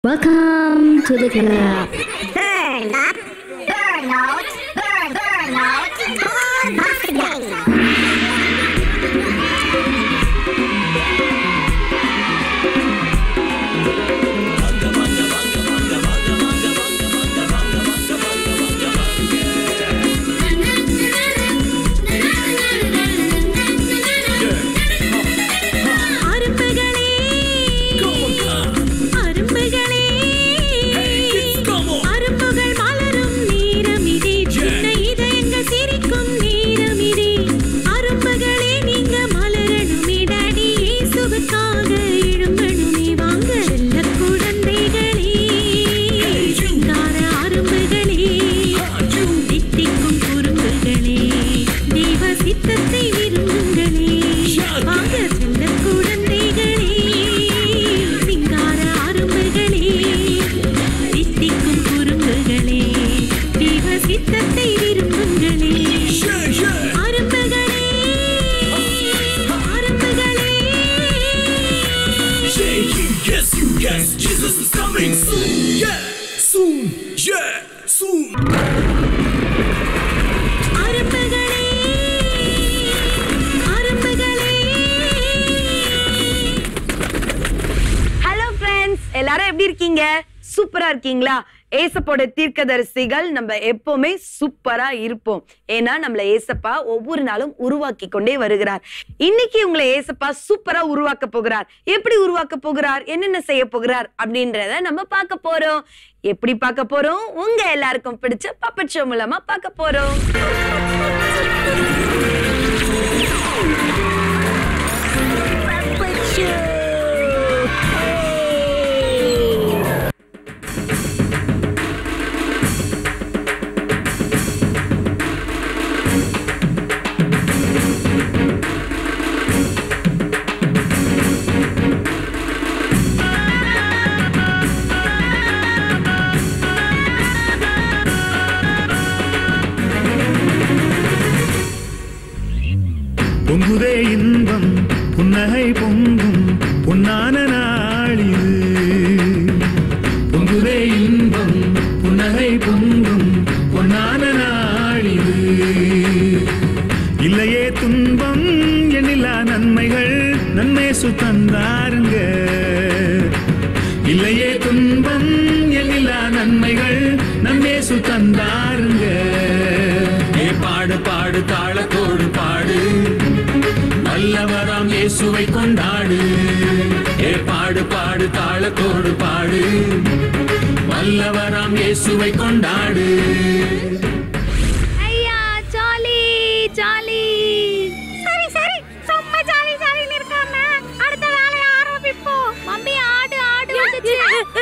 Welcome to the club. Burn up, burn out, burn, burn out, burn busting. அரும்புகளே அரும்புகளே அரும்புகள் மலரும் நேரமிதே சின்ன இதயங்கள் சிரிக்கும் நேரமிதே அரும்புகளே நீங்க மலரணுமே டாடி இயேசுவுக்காக எழும்பணுமே வாங்க செல்ல குழந்தைகளே சிங்கார அரும்புகளே தித்திக்கும் குறும்புகளே தெய்வ சித்தத்தை விரும்புங்களே வாங்க செல்ல குழந்தைகளே சிங்கார அரும்புகளே தித்திக்கும் குறும்புகளே தெய்வ சித்தத்தை விரும்புங்களே அரும்புகளே அரும்புகளே Yeah, you, yes, you, yes, Jesus is coming soon. Yeah, soon, yeah, soon. அரும்புகளே அரும்புகளே ஹலோ ஃப்ரெண்ட்ஸ் எல்லாரும் எப்படி இருக்கீங்க சூப்பரா இருக்கீங்களா ஏசப்போட தீர்க்கதரிசிகள் நம்ம எப்பவுமே சூப்பரா இருப்போம் ஏன்னா நம்மள ஏசப்பா ஒவ்வொரு நாளும் உருவாக்கி கொண்டே வருகிறார் இன்னைக்கு உங்களை ஏசப்பா சூப்பரா உருவாக்க போகிறார் எப்படி உருவாக்க போகிறார் என்னென்ன செய்ய போகிறார் அப்படின்றத நம்ம பார்க்க போறோம் எப்படி பார்க்க போறோம் உங்க எல்லாருக்கும் பிடிச்ச பப்பட் ஷோ மூலமா பார்க்க போறோம் பொங்குதே இன்பம் புன்னகை பொங்கும் பொன்னான நாளிது பொங்குதே இன்பம் புன்னகை பொங்கும் பொன்னான நாளிது இல்லையே துன்பம் எண்ணில்லா நன்மைகள் நன்மை சுத்தந்தாருங்க இல்லையே துன்பம் எண்ணில்லா நன்மைகள் நன்மை சுத்தந்தாருங்க ஏ பாடு பாடு தாளத்தோடு பாடு நல்லவராம் இயேசுவை கொண்டாடு ஏ பாடு பாடு தாளத்தோடு பாடு வல்லவராம் இயேசுவை கொண்டாடு ஐயா ஜாலி ஜாலி சரி சரி சும்மா ஜாலி ஜாலின்னு இருக்காம அடுத்த வேலையை ஆரம்பிப்போம் மம்மி ஆடு ஆடு வந்துச்சு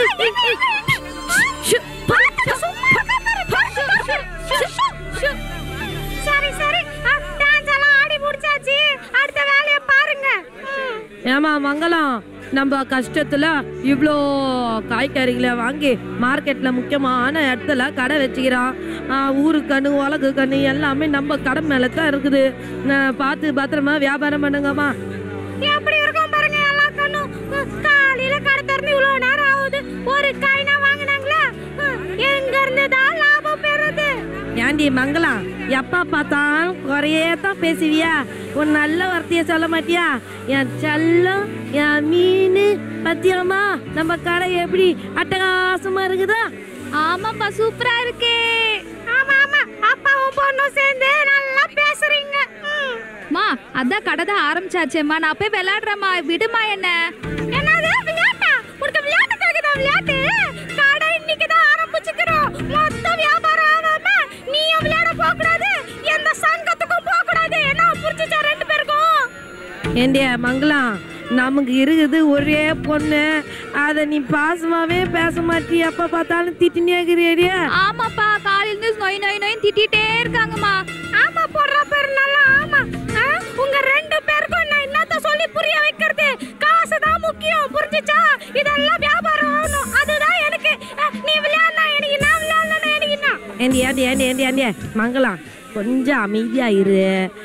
சரி சரி டான்ஸ் எல்லாம் ஆடி முடிச்சாச்சு அடுத்த வேலையை பாருங்க ஏமா மங்களம் நம்ம கஷ்டத்துல இவ்வளோ காய்கறிகளை வாங்கி மார்க்கெட்ல முக்கியமான இடத்துல கடை வச்சுக்கிறான் ஆஹ் ஊரு கண்ணு உலகு கண்ணு எல்லாமே நம்ம கடை மேல தான் இருக்குது நான் பார்த்து பத்திரமா வியாபாரம் பண்ணுங்கம்மா எப்படி இருக்கும் பாருங்க எல்லா கண்ணும் காலையில கடை திறந்து இவ்வளவு நேரம் ஆகுது ஒரு காய்னா வாங்கினாங்களா எங்க இருந்து தான் லாபம் பெறுது ஏண்டி மங்களம் எப்ப பார்த்தாலும் குறையே தான் பேசுவியா ஒரு நல்ல வார்த்தைய சொல்ல மாட்டியா என் செல்லம் என் மீன் பத்தியமா நம்ம கடை எப்படி அட்டகாசமா இருக்குதா ஆமாப்பா சூப்பரா இருக்கே ஆமா ஆமா அப்பாவும் பொண்ணும் சேர்ந்து நல்லா பேசுறீங்க மா அதான் கடை தான் ஆரம்பிச்சாச்சேம்மா நான் போய் விளையாடுறேம்மா விடுமா என்ன என்னது விளையாட்டா உனக்கு விளையாட்டுக்காக தான் விளையாட்டு கடை இன்னைக்கு தான் ஆரம்பிச்சுக்கிறோம் மொத்த வியாபாரம் ஆகாம நீயும் விளையாட போக கூடாது எந்த சங்கத்துக்கும் போக கூடாது என்ன புரிஞ்சுச்சா ரெண்டு பேருக்கும் ஏண்டியா மங்களம் நமக்கு இருக்குது ஒரே பொண்ணு அதை நீ பாசமாவே பேச மாட்டி எப்ப பார்த்தாலும் திட்டினே இருக்கிறியா ஆமாப்பா காலையில இருந்து நொய் நொய் நொய் திட்டிட்டே இருக்காங்கம்மா ஆமா போடுற பேர் நல்லா ஆமா ஆ, உங்க ரெண்டு பேருக்கும் நான் என்னத்த சொல்லி புரிய வைக்கிறது காசு தான் முக்கியம் புரிஞ்சுச்சா இதெல்லாம் வியாபாரம் ஆகணும் அதுதான் எனக்கு அ, நீ விளையாடுனா எனக்கு நான் விளையாடுனா எனக்கு என்ன ஏண்டி ஏண்டி ஏண்டி ஏண்டி ஏண்டி மங்களம் கொஞ்சம் அமைதியா இரு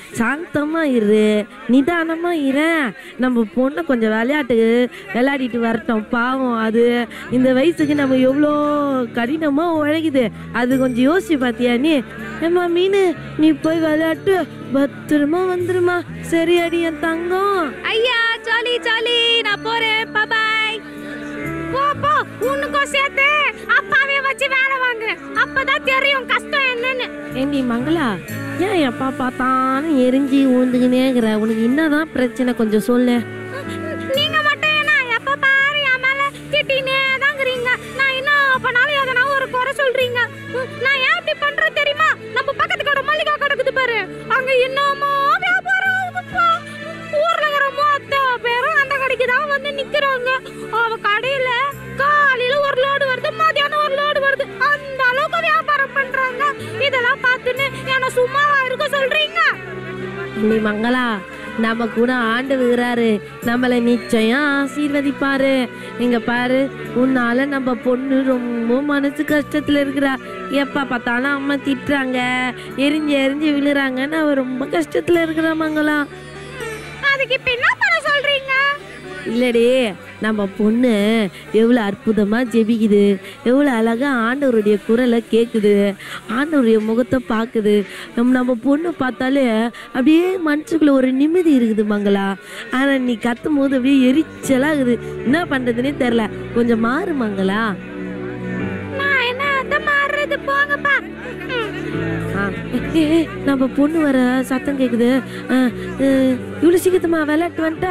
சாந்தமா இரு நிதானமா இரு நம்ம பொண்ணை கொஞ்சம் விளையாட்டு விளையாடிட்டு வரட்டும் பாவம் அது இந்த வயசுக்கு நம்ம எவ்வளோ கடினமா உழைக்குது அது கொஞ்சம் யோசிச்சு பார்த்தியா நீ ஏம்மா மீனு நீ போய் விளையாட்டு பத்திரமா வந்துருமா சரியாடி என் தங்கம் ஐயா ஜாலி ஜாலி நான் போறேன் பாய் போ போ உன்னுக்கும் சேர்த்து அப்பாவே வச்சு வேலை வாங்கு அப்பதான் தெரியும் கஷ்டம் என்னன்னு ஏண்டி மங்களா ஏன் எப்பா பார்த்தாலும் எரிஞ்சு ஊந்துக்கினே இருக்கிற உனக்கு என்னதான் பிரச்சனை கொஞ்சம் சொல்லு நீங்க மட்டும் என்ன எப்ப பாரு என் மேல திட்டினே தாங்கிறீங்க நான் என்ன பண்ணாலும் எதனா ஒரு குறை சொல்றீங்க ம், நான் ஏன் இப்படி பண்றேன் தெரியுமா நம்ம பக்கத்து கடை மல்லிகா கிடக்குது பாரு அங்க என்னமோ வியாபாரம் ஆகுதுப்பா. ஊர்ல இருக்கிற மொத்த பேரும் அந்த கடைக்கு தான் வந்து நிக்கிறாங்க அவ கடையில காலையில ஒரு லோடு வருது மதியானம் ஒரு லோடு வருது அந்த அளவுக்கு வியாபாரம் பண்றாங்க இதெல்லாம் பார்த்துன்னு என்ன சும்மாவா இருக்க சொல்றீங்க நீ மங்களா நம்ம கூட ஆண்டு விடுறாரு நம்மளை நிச்சயம் ஆசீர்வதிப்பாரு இங்க பாரு உன்னால நம்ம பொண்ணு ரொம்ப மனசு கஷ்டத்துல இருக்கிறா எப்ப பார்த்தாலும் அம்மா திட்டுறாங்க எரிஞ்சு எரிஞ்சு விழுறாங்கன்னு அவ ரொம்ப கஷ்டத்துல இருக்கிறா மங்களா அதுக்கு இப்ப என்ன பண்ண சொல்றீங்க இல்லடி நம்ம பொண்ணு எவ்வளோ அற்புதமா ஜெபிக்குது எவ்வளோ அழகா ஆண்டவருடைய குரலை கேட்குது ஆண்டவருடைய முகத்தை பார்க்குது நம்ம நம்ம பொண்ணு பார்த்தாலே அப்படியே மனசுக்குள்ள ஒரு நிம்மதி இருக்குது மங்களா ஆனால் நீ கத்தும் போது அப்படியே எரிச்சலாகுது என்ன பண்ணுறதுனே தெரில கொஞ்சம் மாறு மங்களா நான் என்ன அந்த மாறுறது போங்கப்பா ம். ஆ, ஏ, ஏ, நம்ம பொண்ணு வர சத்தம் கேட்குது இவ்வளோ சீக்கிரமா விளையாட்டு வந்துட்டா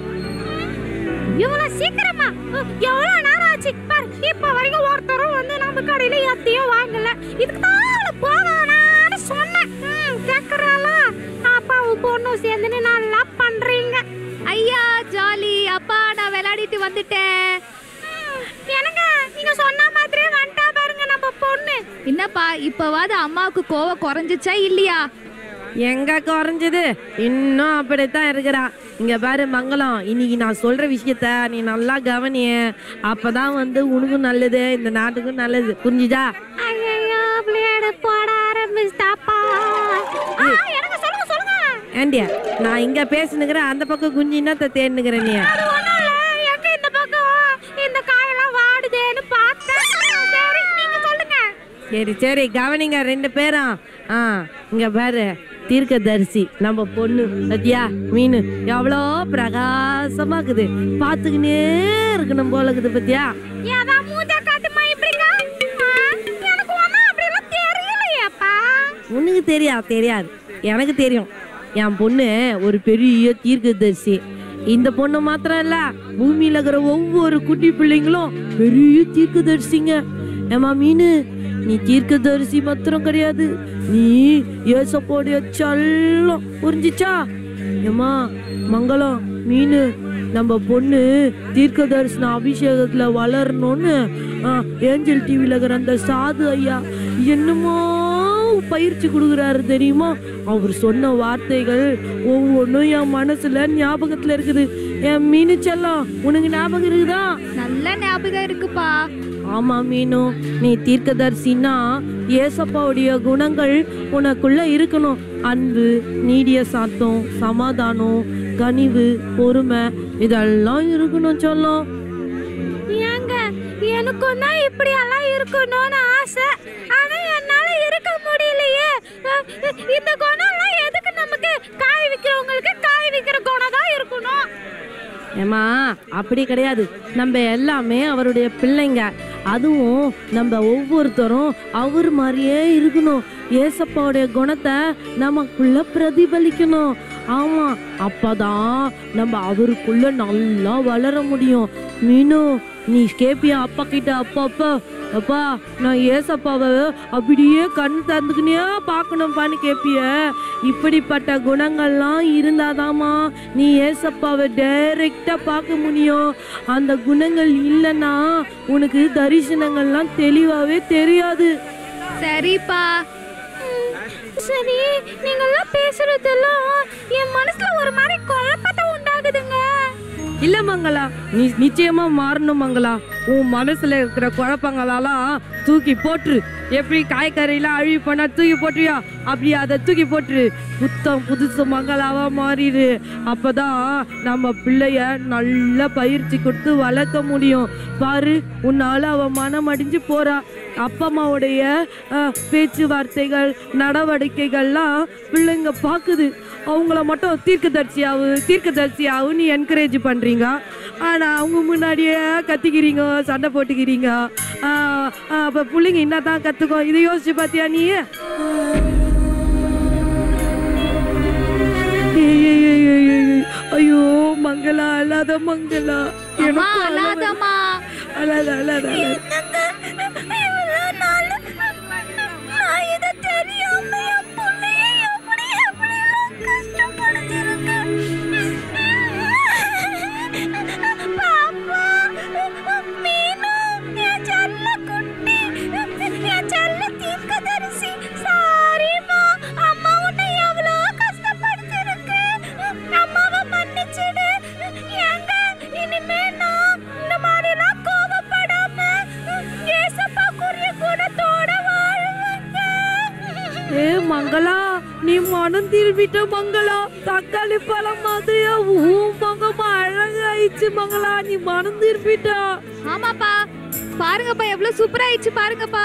இவ்வளவு சீக்கிரமா அஹ், எவ்வளவு நேரம் ஆச்சு பாரு இப்ப வரைக்கும் ஒருத்தரும் வந்து நம்ம கடையில எத்தையும் வாங்கல இதுக்கு தான் போவானான்னு சொன்னேன் ம், கேக்குறாளா அப்பாவும் பொண்ணும் சேர்ந்துன்னு நல்லா பண்றீங்க ஐயா ஜாலி அப்பா நான் விளையாடிட்டு வந்துட்டேன் ம், என்னங்க நீங்க சொன்ன மாதிரியே வந்துட்டா பாருங்க நம்ம பொண்ணு என்னப்பா இப்பவாது அம்மாவுக்கு கோவம் குறைஞ்சிச்சா இல்லையா எங்க குறைஞ்சது இன்னும் அப்படித்தான் இருக்கிறா இங்க பாரு மங்களம் இன்னைக்கு நான் சொல்ற விஷயத்த நீ நல்லா கவனிய அப்பதான் வந்து உனக்கும் நல்லது இந்த நாட்டுக்கும் நல்லது புரிஞ்சுதா ஐயோ பிளேடு போட ஆரம்பிச்சிட்டாப்பா ஆ, எனக்கு சொல்லுங்க சொல்லுங்க ஏண்டியா நான் இங்க பேசுனுக்கிறேன் அந்த பக்கம் குஞ்சு என்னத்த தேடினுக்கிறேன் நீ அது ஒண்ணும் இல்ல எங்க இந்த பக்கம் இந்த காயெல்லாம் வாடுதேன்னு பார்த்தேன் சரி நீங்க சொல்லுங்க சரி சரி கவனிங்க ரெண்டு பேரும் ஆ இங்க பாரு தீர்க்கதரிசி நம்ம பொண்ணு சத்யா மீன் எவ்வளோ பிரகாசமாக்குது பார்த்துக்கினே இருக்கணும் போல இருக்குது பத்தியா ஏதா மூஞ்ச காட்டுமா இப்படிங்க ஆ, எனக்கு ஒண்ணும் அப்படிலாம் தெரியலையேப்பா உனக்கு தெரியாது தெரியாது எனக்கு தெரியும் என் பொண்ணு ஒரு பெரிய தீர்க்கதரிசி இந்த பொண்ணு மாத்திரம் இல்ல பூமியில இருக்கிற ஒவ்வொரு குட்டி பிள்ளைங்களும் பெரிய தீர்க்கதரிசிங்க ஏமா மீனு நீ தீர்க்கதரிசி மாத்திரம் கிடையாது நீ ஏசப்போடைய செல்லம் புரிஞ்சிச்சா ஏமா மங்களம் மீனு நம்ம பொண்ணு தீர்க்க தரிசன அபிஷேகத்துல வளரணும்னு ஆ, ஏஞ்சல் டிவில இருக்கிற அந்த சாது ஐயா என்னமோ பயிற்சி கொடுக்குறாரு தெரியுமா அவர் சொன்ன வார்த்தைகள் ஒவ்வொன்றும் என் மனசுல ஞாபகத்துல இருக்குது என் மீனு செல்லம் உனக்கு ஞாபகம் இருக்குதா நல்ல ஞாபகம் இருக்குப்பா ஆமா மீனு நீ தீர்க்கதரிசின்னா ஏசப்பாவுடைய குணங்கள் உனக்குள்ள இருக்கணும் அன்பு நீடிய சாத்தம் சமாதானம் கனிவு பொறுமை இதெல்லாம் இருக்கணும் சொல்லும் ஏங்க எனக்கும் தான் இப்படி எல்லாம் இருக்கணும்னு ஆசை ஆனா என்னால இருக்க முடியலையே அஹ், இந்த குணம்லாம் எதுக்கு நமக்கு காய் விக்கிறவங்களுக்கு காய் விக்கிற குணம் தான் இருக்கணும் ஏமா அப்படி கிடையாது நம்ம எல்லாமே அவருடைய பிள்ளைங்க அதுவும் நம்ம ஒவ்வொருத்தரும் அவர் மாதிரியே இருக்கணும் ஏசப்பாவுடைய குணத்தை நமக்குள்ள பிரதிபலிக்கணும் ஆமா அப்பதான் நம்ம அவருக்குள்ள நல்லா வளர முடியும் மீனு நீ கேப்பியா அப்பா கிட்ட அப்பா அப்பா அப்பா நான் ஏசப்பாவை அப்படியே கண் தந்துக்கினே பார்க்கணும்ப்பான்னு கேப்பிய இப்படிப்பட்ட குணங்கள்லாம் இருந்தாதாம்மா நீ ஏசப்பாவை டைரக்டா பார்க்க முடியும் அந்த குணங்கள் இல்லைன்னா உனக்கு தரிசனங்கள்லாம் தெளிவாவே தெரியாது சரிப்பா சரி நீங்கெல்லாம் பேசுறதெல்லாம் என் மனசுல ஒரு மாதிரி குழப்பத்தை உண்டாகுதுங்க இல்ல மங்களா நீ நிச்சயமா மாறணும் மங்களா உன் மனசுல இருக்கிற குழப்பங்களெல்லாம் தூக்கி போட்டுரு எப்படி காய்கறிலாம் அழுவி பண்ணா தூக்கி போட்டுறியா அப்படி அதை தூக்கி போட்டுரு புத்தம் புதுசு மங்களாவா மாறிடு அப்பதான் நம்ம பிள்ளைய நல்ல பயிற்சி கொடுத்து வளர்க்க முடியும் பாரு உன்னால அவ மனம் அடிஞ்சு போறா அப்பா அம்மாவுடைய அஹ், பேச்சுவார்த்தைகள் நடவடிக்கைகள்லாம் பிள்ளைங்க பாக்குது அவங்கள மட்டும் தீர்க்கதரிசியாவு தீர்க்கதரிசியாவுன்னு என்கரேஜ் பண்றீங்க ஆனா அவங்க முன்னாடியே கத்திக்கிறீங்க சண்டை போட்டுக்கிறீங்க ஆஹ், ஆஹ், அப்ப பிள்ளைங்க என்னதான் கத்துக்கோ இதை யோசிச்சு பாத்தியா நீ ஏய், ஏய், ஏய், ஏய், ஏய். ஐயோ மங்களா அல்லாத மங்களா அம்மா எனக்கும் அழாதம்மா அழாத அழாத அழாத நான் இதை தெரியாம என் பிள்ளைய எப்படி எப்படிலாம் கஷ்டப்படுத்திருக்கேன். பாப்பா, மீனு, என் செல்ல குட்டி, என் செல்ல தீர்க்கதரிசி, சாரிம்மா. அம்மா உன்னை எவ்வளோ கஷ்டப்படுத்திருக்கேன். அம்மாவை மன்னிச்சிடு. ஏங்க, இனிமே நான் இந்த மாதிரிலாம் கோவப்படாம ஏசப்பாக்குரிய குணத்தோட வாழ்வேங்க. ஏ மங்களா நீ மனம் திரும்பிட்ட மங்களா தக்காளி பழம் மாதிரியா உன் முகமா அழகாயிடுச்சு மங்களா நீ மனம் திரும்பிட்டா ஆமாப்பா பாருங்கப்பா எவ்வளவு சூப்பரா ஆயிடுச்சு பாருங்கப்பா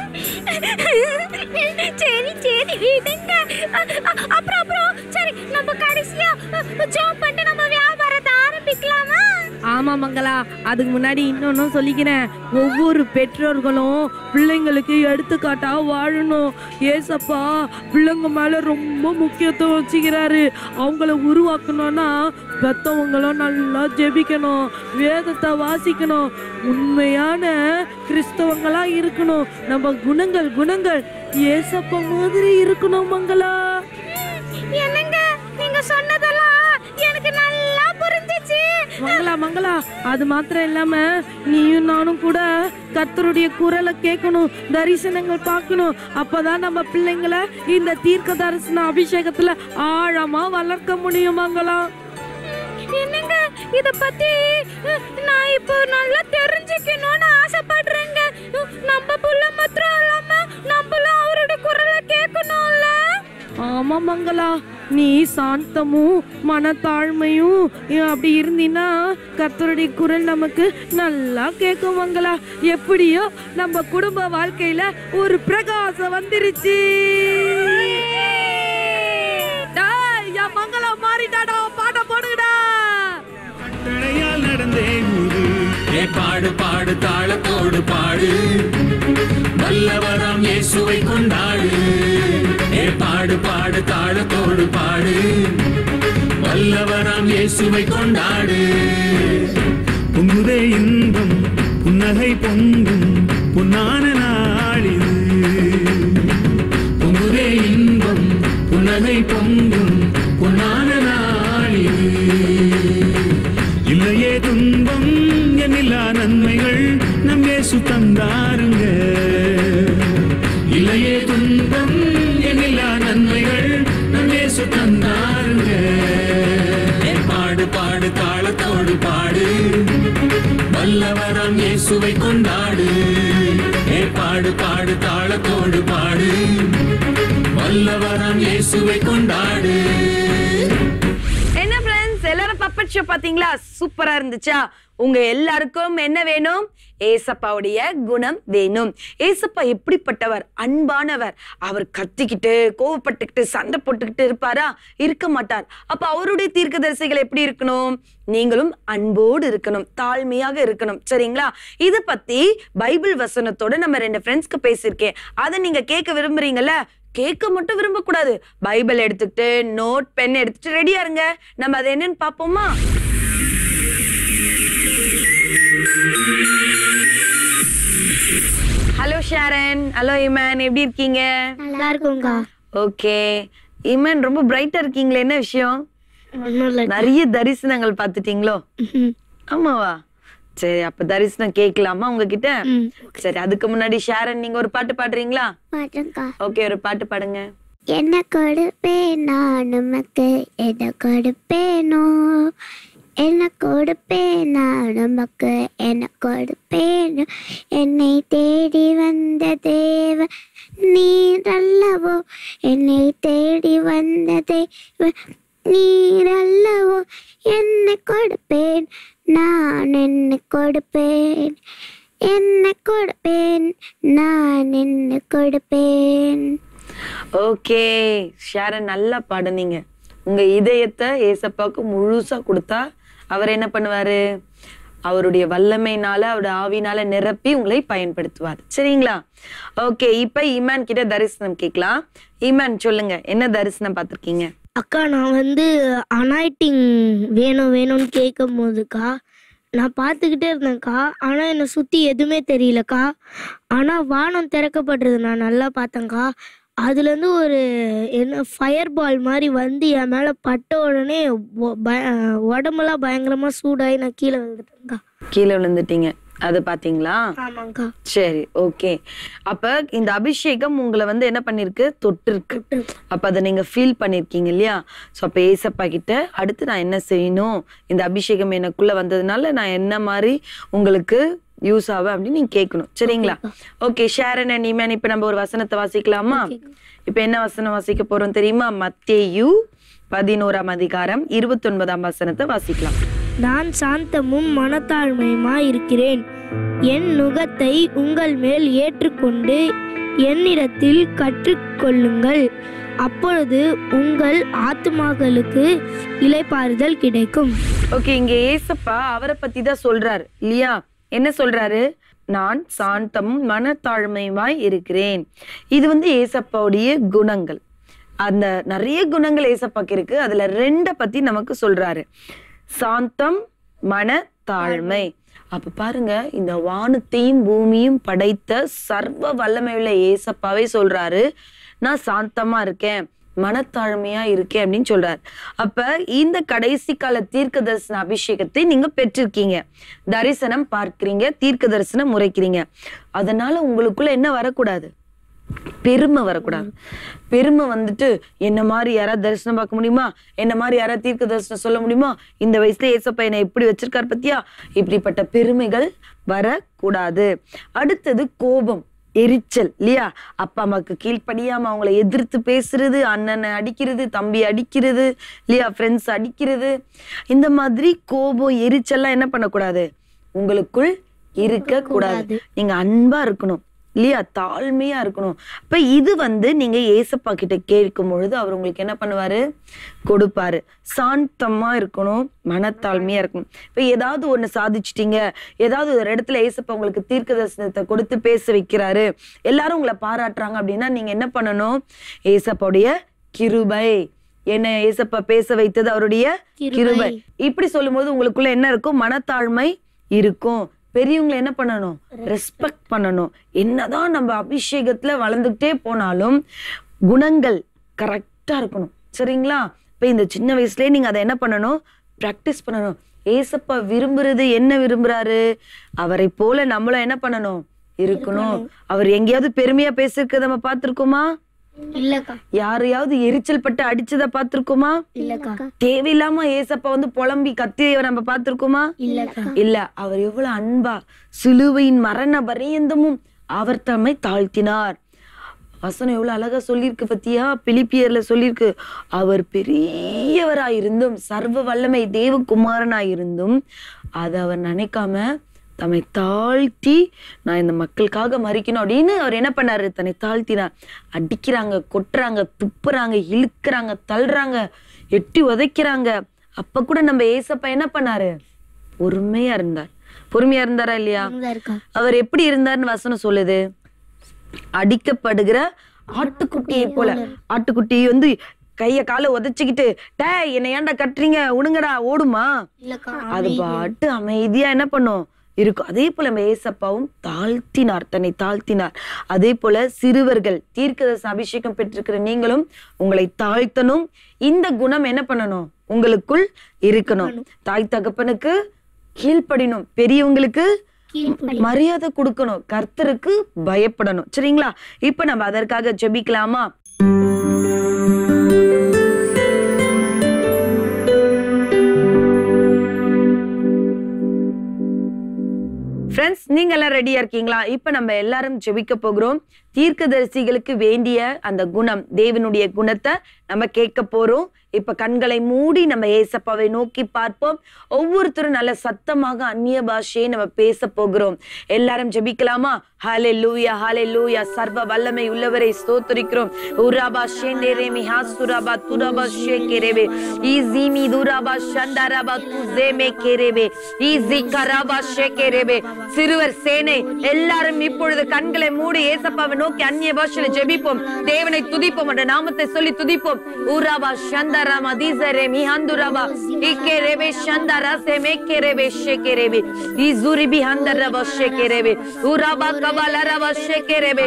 சரி சரி விடுங்க அ- அ- அப்புறம் அப்புறம் சரி நம்ம கடைசியா ஜாப் பண்ணிட்டு நம்ம வியாபாரத்தை ஆரம்பிக்கலாமா ஆமா மங்களா அதுக்கு முன்னாடி இன்னொன்னும் சொல்லிக்கிறேன் ஒவ்வொரு பெற்றோர்களும் பிள்ளைங்களுக்கு எடுத்துக்காட்டா வாழணும் ஏசப்பா பிள்ளைங்க மேல ரொம்ப முக்கியத்துவம் வச்சுக்கிறாரு அவங்கள உருவாக்கணும்னா பெத்தவங்களும் நல்லா ஜெபிக்கணும் வேதத்தை வாசிக்கணும் உண்மையான கிறிஸ்தவங்களா இருக்கணும் நம்ம குணங்கள் குணங்கள் ஏசப்பா மாதிரி இருக்கணும் மங்களா என்னங்க நீங்க சொன்னதெல்லாம் எனக்கு நல்லா புரிஞ்சுச்சு மங்களா மங்களா அது மாத்திரம் இல்லாம நீயும் நானும் கூட கர்த்தருடைய குரலை கேட்கணும் தரிசனங்கள் பார்க்கணும் அப்பதான் நம்ம பிள்ளைங்களை இந்த தீர்க்க தரிசன அபிஷேகத்துல ஆழமா வளர்க்க முடியும் மங்களா என்னங்க இத பத்தி அஹ், நான் இப்போ நல்லா தெரிஞ்சுக்கணும்னு ஆசைப்படுறேங்க அஹ், நம்ம புள்ள மாத்திரம் இல்லாம நம்மளும் அவரோட குரலை கேட்கணும்ல ஆமா மங்களா நீ சாந்தமும் மனத்தாழ்மையும் ஏன் அப்படி இருந்தீன்னா கர்த்தருடைய குரல் நமக்கு நல்லா கேட்கும் மங்களா எப்படியோ நம்ம குடும்ப வாழ்க்கையில ஒரு பிரகாசம் வந்துருச்சு டேய், என் மங்களா மாறிட்டாடா பாட்ட போடுங்கடா கட்டளையால் நடந்தே ஊது ஏ பாடு பாடு தாளத்தோடு பாடு வல்லவராம் இயேசுவை கொண்டாடு ஏ பாடு பாடு தாளத்தோடு பாடு வல்லவராம் இயேசுவை கொண்டாடு பொங்குதே இன்பம் புன்னகை பொங்கும் பொன்னான நாளிது பொங்குதே இன்பம் புன்னகை பொங்கும் பொன்னான நாளிது இல்லையே துன்பம் என்னில்லா நன்மைகள் நம் இயேசு தந்தாருங்க இல்லையே துன்பம் என்னில்லா நன்மைகள் நம் இயேசு தந்தாருங்க ஏ பாடு பாடு தாளத்தோடு பாடு வல்லவராம் இயேசுவை கொண்டாடு ஏ பாடு பாடு தாளத்தோடு பாடு வல்லவராம் இயேசுவை கொண்டாடு என்ன ஃப்ரெண்ட்ஸ் எல்லாரும் பப்பட் ஷோ பாத்தீங்களா சூப்பரா இருந்துச்சா உங்க எல்லாருக்கும் என்ன வேணும் ஏசப்பாவுடைய குணம் வேணும் ஏசப்பா எப்படிப்பட்டவர் அன்பானவர் அவர் கத்திக்கிட்டு கோவப்பட்டுக்கிட்டு சண்டை போட்டுக்கிட்டு இருப்பாரா இருக்க மாட்டார் அப்ப அவருடைய தீர்க்கதரிசிகள் எப்படி இருக்கணும் நீங்களும் அன்போடு இருக்கணும் தாழ்மையாக இருக்கணும் சரிங்களா இத பத்தி பைபிள் வசனத்தோட நம்ம ரெண்டு ஃப்ரெண்ட்ஸ்க்கு பேசியிருக்கேன் அதை நீங்க கேட்க விரும்புறீங்கல்ல கேட்க மட்டும் விரும்பக்கூடாது பைபிள் எடுத்துக்கிட்டு நோட் பென் எடுத்துட்டு ரெடியா இருங்க நம்ம அது என்னன்னு பாப்போமா ஹலோ ஷாரன் ஹலோ இமன் எப்படி இருக்கீங்க நல்லா இருக்கும்க்கா ஓகே இமன் ரொம்ப பிரைட்டா இருக்கீங்களே என்ன விஷயம் ஒன்றும் இல்லை நிறைய தரிசனங்கள் பார்த்துட்டீங்களோ ஆமாவா சரி அப்ப தரிசனம் கேட்கலாமா உங்ககிட்ட சரி அதுக்கு முன்னாடி ஷாரன் நீங்க ஒரு பாட்டு பாடுறீங்களா பாட்டுங்கக்கா ஓகே ஒரு பாட்டு பாடுங்க என்ன கொடுப்பேன் நான் உமக்கு எதை கொடுப்பேனோ என்ன கொடுப்பேன் நான் உமக்கு என்ன கொடுப்பேன் என்னை தேடி வந்த தேவ நீரல்லவோ என்னை தேடி வந்த தேவ நீரல்லவோ என்னை கொடுப்பேன் நான் என்ன கொடுப்பேன் என்ன கொடுப்பேன் நான் என்ன கொடுப்பேன் ஓகே ஷாரன் நல்லா பாடுனீங்க உங்க இதயத்தை ஏசப்பாவுக்கு முழுசா கொடுத்தா அவர் என்ன பண்ணுவாரு அவருடைய வல்லமைனால அவருடைய ஆவினால நிரப்பி உங்களை பயன்படுத்துவார் சரிங்களா ஓகே இப்ப ஈமான் கிட்ட தரிசனம் கேட்கலாம் ஈமான் சொல்லுங்க என்ன தரிசனம் பார்த்திருக்கீங்க அக்கா நான் வந்து அனாய்டிங் வேணும் வேணும்னு கேட்கும் போதுக்கா நான் பார்த்துக்கிட்டே இருந்தேன்க்கா ஆனால் என்னை சுற்றி எதுவுமே தெரியலக்கா ஆனால் வானம் திறக்கப்படுறது நான் நல்லா பார்த்தேன்க்கா அதுலேருந்து ஒரு என்ன ஃபயர் பால் மாதிரி வந்து என் மேலே பட்ட உடனே ஒ- பய உடம்பெல்லாம் பயங்கரமாக சூடாகி நான் கீழே விழுந்துட்டேன்க்கா கீழே விழுந்துட்டீங்க அது பாத்தீங்களா ஆமாங்க்கா சரி ஓகே அப்ப இந்த அபிஷேகம் உங்களை வந்து என்ன பண்ணிருக்கு தொட்டிருக்கு அப்ப அதை நீங்க ஃபீல் பண்ணிருக்கீங்க இல்லையா ஸோ அப்ப ஏசப்பா கிட்ட அடுத்து நான் என்ன செய்யணும் இந்த அபிஷேகம் எனக்குள்ள வந்ததுனால நான் என்ன மாதிரி உங்களுக்கு யூஸ் ஆகும் அப்படின்னு நீங்க கேட்கணும் சரிங்களா ஓகே ஷேரன் அண்ட் இமேன் இப்ப நம்ம ஒரு வசனத்தை வாசிக்கலாமா இப்ப என்ன வசனம் வாசிக்க போறோம் தெரியுமா மத்தேயு பதினோராம் அதிகாரம் இருபத்தி ஒன்பதாம் வசனத்தை வாசிக்கலாம் நான் சாந்தமும் மனத்தாழ்மையுமாய் இருக்கிறேன் என் நுகத்தை உங்கள் மேல் ஏற்றுக்கொண்டு என்னிடத்தில் கற்றுக்கொள்ளுங்கள் அப்பொழுது உங்கள் ஆத்துமாக்களுக்கு இளைப்பாறுதல் கிடைக்கும் ஓகே இங்க ஏசப்பா அவரை பத்தி தான் சொல்றாரு இல்லையா என்ன சொல்றாரு நான் சாந்தமும் மனத்தாழ்மையுமாய் இருக்கிறேன் இது வந்து ஏசப்பாவுடைய குணங்கள் அந்த நிறைய குணங்கள் ஏசப்பாக்கு இருக்கு அதுல ரெண்ட பத்தி நமக்கு சொல்றாரு சாந்தம் மனத்தாழ்மை அப்ப பாருங்க இந்த வானத்தையும் பூமியும் படைத்த சர்வ வல்லமையுள்ள ஏசப்பாவே சொல்றாரு நான் சாந்தமா இருக்கேன் மனத்தாழ்மையா இருக்கேன் அப்படின்னு சொல்றாரு அப்ப இந்த கடைசி கால தீர்க்க தரிசன அபிஷேகத்தை நீங்க பெற்றிருக்கீங்க தரிசனம் பார்க்கிறீங்க தீர்க்க தரிசனம் முறைக்கிறீங்க அதனால உங்களுக்குள்ள என்ன வரக்கூடாது பெருமை வரக்கூடாது பெருமை வந்துட்டு என்ன மாதிரி யாராவது தரிசனம் பார்க்க முடியுமா என்ன மாதிரி யாராவது தீர்க்க தரிசனம் சொல்ல முடியுமா இந்த வயசுல ஏசப்பா என்னை எப்படி வச்சிருக்காரு பத்தியா இப்படிப்பட்ட பெருமைகள் வரக்கூடாது அடுத்தது கோபம் எரிச்சல் இல்லையா அப்பா அம்மாக்கு கீழ்ப்படியாம அவங்கள எதிர்த்து பேசுறது அண்ணனை அடிக்கிறது தம்பி அடிக்கிறது இல்லையா ஃப்ரெண்ட்ஸ் அடிக்கிறது இந்த மாதிரி கோபம் எரிச்சல்லாம் என்ன பண்ணக்கூடாது உங்களுக்குள் இருக்க கூடாது நீங்க அன்பா இருக்கணும் இல்லையா தாழ்மையா இருக்கணும் அப்ப இது வந்து நீங்க ஏசப்பா கிட்ட கேட்கும் பொழுது அவர் உங்களுக்கு என்ன பண்ணுவாரு கொடுப்பாரு சாந்தமா இருக்கணும் மனத்தாழ்மையா இருக்கணும் இப்ப ஏதாவது ஒண்ணு சாதிச்சிட்டீங்க ஏதாவது ஒரு இடத்துல ஏசப்பா உங்களுக்கு தீர்க்க தரிசனத்தை கொடுத்து பேச வைக்கிறாரு எல்லாரும் உங்களை பாராட்டுறாங்க அப்படின்னா நீங்க என்ன பண்ணணும் ஏசப்பாவுடைய கிருபை என்ன ஏசப்பா பேச வைத்தது அவருடைய கிருபை இப்படி சொல்லும்போது உங்களுக்குள்ள என்ன இருக்கும் மனத்தாழ்மை இருக்கும் பெரியவங்களை என்ன பண்ணணும் ரெஸ்பெக்ட் பண்ணணும் என்னதான் நம்ம அபிஷேகத்துல வளர்ந்துகிட்டே போனாலும் குணங்கள் கரெக்டா இருக்கணும் சரிங்களா இப்ப இந்த சின்ன வயசுலயே நீங்க அதை என்ன பண்ணணும் ப்ராக்டிஸ் பண்ணணும் ஏசப்பா விரும்புறது என்ன விரும்புறாரு அவரை போல நம்மளும் என்ன பண்ணணும் இருக்கணும் அவர் எங்கேயாவது பெருமையா பேசிருக்கிறத நம்ம பார்த்திருக்கோமா இல்லக்கா யாரையாவது எரிச்சல் பட்டு அடிச்சத பார்த்திருக்கோமா இல்லக்கா தேவையில்லாம ஏசப்பா வந்து புலம்பி கத்திய நம்ம பார்த்திருக்கோமா இல்லக்கா இல்ல அவர் எவ்வளவு அன்பா சிலுவையின் மரண பரியந்தமும் அவர் தம்மை தாழ்த்தினார் வசனம் எவ்வளவு அழகா சொல்லியிருக்கு பத்தியா பிலிப்பியர்ல சொல்லியிருக்கு அவர் பெரியவராயிருந்தும் சர்வ வல்லமை தேவகுமாரனாயிருந்தும் அதை அவர் நினைக்காம தம்மை தாழ்த்தி நான் இந்த மக்களுக்காக மறிக்கணும் அப்படின்னு அவர் என்ன பண்ணாரு தன்னை தாழ்த்தினார் அடிக்கிறாங்க கொட்டுறாங்க துப்புறாங்க இழுக்கிறாங்க தள்ளுறாங்க எட்டி உதைக்கிறாங்க அப்ப கூட நம்ம ஏசப்பா என்ன பண்ணாரு பொறுமையா இருந்தார் பொறுமையா இருந்தாரா இல்லையா இருக்கா அவர் எப்படி இருந்தார்னு வசனம் சொல்லுது அடிக்கப்படுகிற ஆட்டுக்குட்டியை போல ஆட்டுக்குட்டி வந்து கைய காலை உதைச்சுக்கிட்டு டேய் என்னை ஏன்டா கட்டுறீங்க உணுங்கடா ஓடுமா இல்லக்கா அது பாட்டு அமைதியா என்ன பண்ணும் இருக்கும் அதே போல நம்ம ஏசப்பாவும் தாழ்த்தினார் தன்னை தாழ்த்தினார் அதே போல சிறுவர்கள் தீர்க்கதரிசன அபிஷேகம் பெற்றிருக்கிற நீங்களும் உங்களை தாழ்த்தணும் இந்த குணம் என்ன பண்ணணும் உங்களுக்குள் இருக்கணும் தாய் தகப்பனுக்கு கீழ்ப்படினும் பெரியவங்களுக்கு மரியாதை கொடுக்கணும் கர்த்தருக்கு பயப்படணும் சரிங்களா இப்ப நம்ம அதற்காக ஜெபிக்கலாமா ஃப்ரெண்ட்ஸ் நீங்க எல்லாம் ரெடியா இருக்கீங்களா இப்ப நம்ம எல்லாரும் ஜெபிக்க போகிறோம் தீர்க்கதரிசிகளுக்கு வேண்டிய அந்த குணம் தேவனுடைய குணத்தை நம்ம கேட்க போறோம் இப்ப கண்களை மூடி நம்ம ஏசப்பாவை நோக்கி பார்ப்போம் ஒவ்வொருத்தரும் நல்ல சத்தமாக அந்நிய பாஷையை நம்ம பேச போகிறோம் எல்லாரும் ஜெபிக்கலாமா ஹாலே லூயா ஹாலே லூயா சர்வ வல்லமை உள்ளவரை ஸ்தோத்திரிக்கிறோம் உராபா ஷேண்டேரே மிஹா சுராபா துராபா ஷேகேரேவே ஈஸிமி துராபா ஷண்டாராபா துசேமே கேரேவே ஈஸி கராபா ஷேகேரேவே சிறுவர் சேனை எல்லாரும் இப்பொழுது கண்களை மூடி ஏசப்பாவை நோக்கி அந்நிய பாஷையில ஜெபிப்போம் தேவனை துதிப்போம் என்ற நாமத்தை சொல்லி துதிப்போம் ஊராபா ஷந்தராமா தீசரே மிஹந்துராபா இக்கேரேவே ஷந்தரா செமே கேரேவே ஷேகேரேவே ஈசுரி பிஹந்தரபா ஷேகேரேவே ஊராபா கபாலரபா ஷேகேரேவே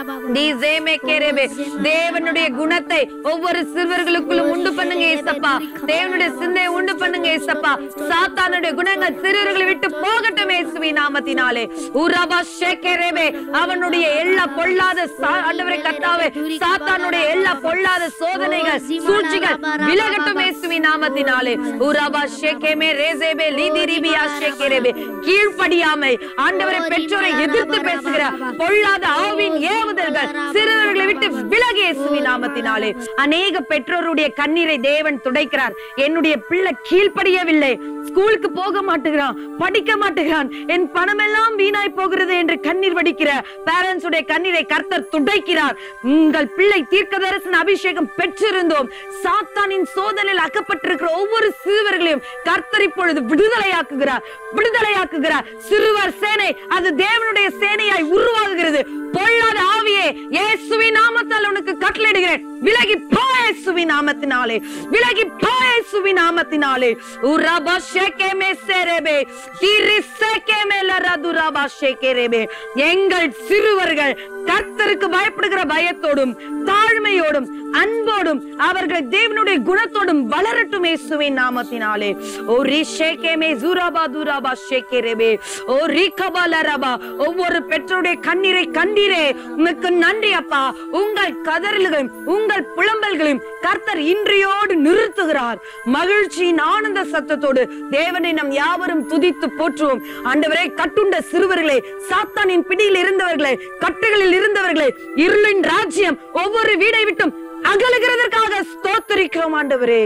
தீசேமே கேரேவே தேவனுடைய குணத்தை ஒவ்வொரு சிறுவர்களுக்குள்ளும் உண்டு பண்ணுங்க ஏசப்பா தேவனுடைய சிந்தையை உண்டு பண்ணுங்க ஏசப்பா சாத்தானுடைய குணங்கள் சிறுவர்களை விட்டு போகட்டும் இயேசுவின் நாமத்தினாலே ஊராபா ஷேகேரேவே அவனுடைய எல்லா பொல்லாத சா- ஆண்டவரே கர்த்தாவே சாத்தானுடைய எல்லா பொல்லாத சோதனைகள் சூழ்ச்சிகள் விலகட்டும் இயேசுவின் நாமத்தினாலே ஊராபா ஷேகேமே ரேசேபே லீதிரிபியா ஷேகேரேவே கீழ்ப்படியாமை ஆண்டவரை பெற்றோரை எதிர்த்து பேசுகிற பொல்லாத ஆவின் ஏவுதல்கள் சிறுவர்களை விட்டு விலகி இயேசுவின் நாமத்தினாலே அநேக பெற்றோருடைய கண்ணீரை தேவன் துடைக்கிறார் என்னுடைய பிள்ளை கீழ்ப்படியவில்லை ஸ்கூலுக்கு போக மாட்டேங்கிறான் படிக்க மாட்டேங்கிறான் என் பணமெல்லாம் வீணாய் போகிறது என்று கண்ணீர் வடிக்கிற பேரண்ட்ஸ் உடைய கண்ணீரை கர்த்தர் துடைக்கிறார் உங்கள் பிள்ளை தீர்க்கதரிசன அபிஷேகம் பெற்றிருந்தோம் சாத்தானின் சோதனையில் அக்கப்பட்டிருக்கிற ஒவ்வொரு சிறுவர்களையும் கர்த்தர் இப்பொழுது விடுதலையாக்குகிறார் விடுதலையாக்குகிறார் சிறுவர் சேனை அது தேவனுடைய சேனையாய் உருவாகுகிறது பொல்லாத ஆவியே இயேசுவின் நாமத்தால் உனக்கு கட்டளையிடுகிறேன் விலகி போ இயேசுவின் நாமத்தினாலே விலகி போ இயேசுவின் நாமத்தினாலே உரபா ஷேகேமே சேரேபே திரி சேகேமே லரதுரபா ஷேகேரேபே எங்கள் சிறுவர்கள் கர்த்தருக்கு பயப்படுகிற பயத்தோடும் தாழ்மையோடும் அன்போடும் அவர்கள் தேவனுடைய குணத்தோடும் வளரட்டும் இயேசுவின் நாமத்தினாலே ஓ ரிஷேகேமே ஜூராபா துராபா ஷேகேரேபே ஓ ரிகபாலரபா ஒவ்வொரு பெற்றோருடைய கண்ணீரை கண்டீரே உமக்கு நன்றி அப்பா உங்கள் கதறல்களையும் உங்கள் புலம்பல்களையும் கர்த்தர் இன்றையோடு நிறுத்துகிறார் மகிழ்ச்சியின் ஆனந்த சத்தத்தோடு தேவனை நம் யாவரும் துதித்து போற்றுவோம் ஆண்டவரே கட்டுண்ட சிறுவர்களே சாத்தானின் பிடியில் இருந்தவர்களே கட்டுகளில் இருந்தவர்களே இருளின் ராஜ்யம் ஒவ்வொரு வீடை விட்டும் அகலுகிறதற்காக ஸ்தோத்திரிக்கிறோம் ஆண்டவரே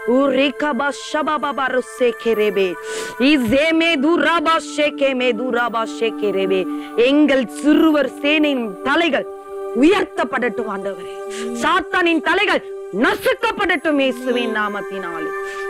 உரிகபா ஷபாபா ருசேகேரேபே இசேமே துராபா ஷேகேமே துராபா ஷேகேரேபே எங்கள் சிறுவர் சேனையின் தலைகள் உயர்த்தப்படட்டும் ஆண்டவரே சாத்தானின் தலைகள் நசுக்கப்படட்டும் இயேசுவின் நாமத்தினாலே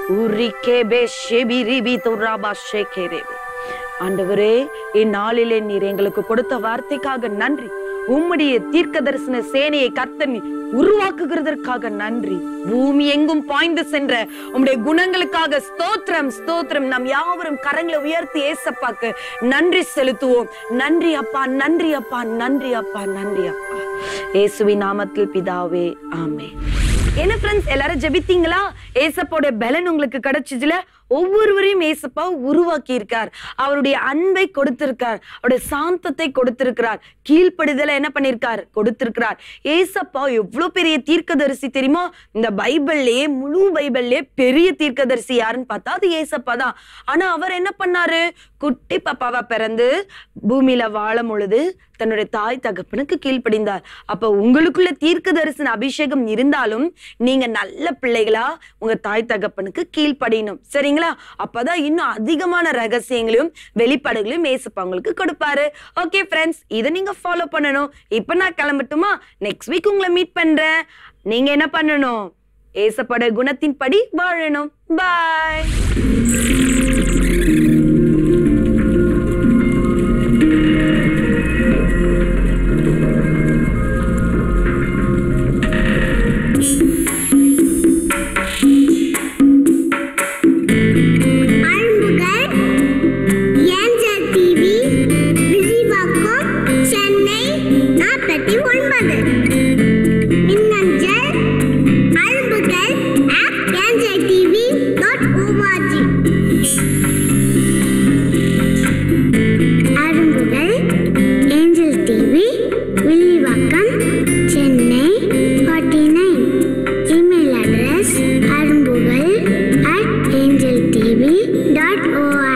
உரிகேபே ஷெபிரிபி துராபா ஷேகேரேபே ஆண்டவரே இந்நாளிலே நீர் எங்களுக்கு கொடுத்த வார்த்தைக்காக நன்றி உம்முடைய தீர்க்க தரிசன சேனையை கர்த்தன் உருவாக்குகிறதற்காக நன்றி பூமி எங்கும் பாய்ந்து சென்ற உம்முடைய குணங்களுக்காக ஸ்தோத்திரம் ஸ்தோத்திரம் நாம் யாவரும் கரங்களை உயர்த்தி ஏசப்பாக்கு நன்றி செலுத்துவோம் நன்றி அப்பா நன்றி அப்பா நன்றி அப்பா நன்றி அப்பா இயேசுவின் நாமத்தில் பிதாவே ஆமே என்ன ஃப்ரெண்ட்ஸ் எல்லாரும் ஜெபித்தீங்களா ஏசப்போட பலன் உங்களுக்கு கிடைச்சிச்சுல ஒவ்வொருவரையும் ஏசப்பா உருவாக்கி இருக்கார் அவருடைய அன்பை கொடுத்திருக்கார் அவருடைய சாந்தத்தை கொடுத்திருக்கிறார் கீழ்ப்படிதலை என்ன பண்ணிருக்கார் கொடுத்திருக்கிறார் ஏசப்பா எவ்வளவு பெரிய தீர்க்கதரிசி தெரியுமா இந்த பைபிள்லயே முழு பைபிள்லயே பெரிய தீர்க்கதரிசி யாருன்னு பார்த்தா அது ஏசப்பா தான் ஆனா அவர் என்ன பண்ணாரு குட்டி பாப்பாவா பிறந்து பூமியில வாழும் பொழுது தன்னுடைய தாய் தகப்பனுக்கு கீழ்ப்படிந்தார் அப்ப உங்களுக்குள்ள தீர்க்க தரிசன அபிஷேகம் இருந்தாலும் நீங்க நல்ல பிள்ளைகளா உங்க தாய் தகப்பனுக்கு கீழ்ப்படியணும் சரிங்களா அப்பதான் இன்னும் அதிகமான ரகசியங்களையும் வெளிப்பாடுகளையும் ஏசப்பா உங்களுக்கு கொடுப்பாரு ஓகே ஃப்ரெண்ட்ஸ் இதை நீங்க ஃபாலோ பண்ணணும் இப்ப நான் கிளம்பட்டுமா நெக்ஸ்ட் வீக் உங்களை மீட் பண்றேன் நீங்க என்ன பண்ணணும் ஏசப்பட குணத்தின் படி வாழணும் பாய் அன்புகள் ஏஞ்சல் டிவி விரிவாக்கம் சென்னை நாற்பத்தி ஒன்பது மின்னஞ்சல் அன்புகள் at Angel TV dot O R G அரும்புகள் Angel TV Villivakkam Chennai forty nine email address அரும்புகள் at angeltv.org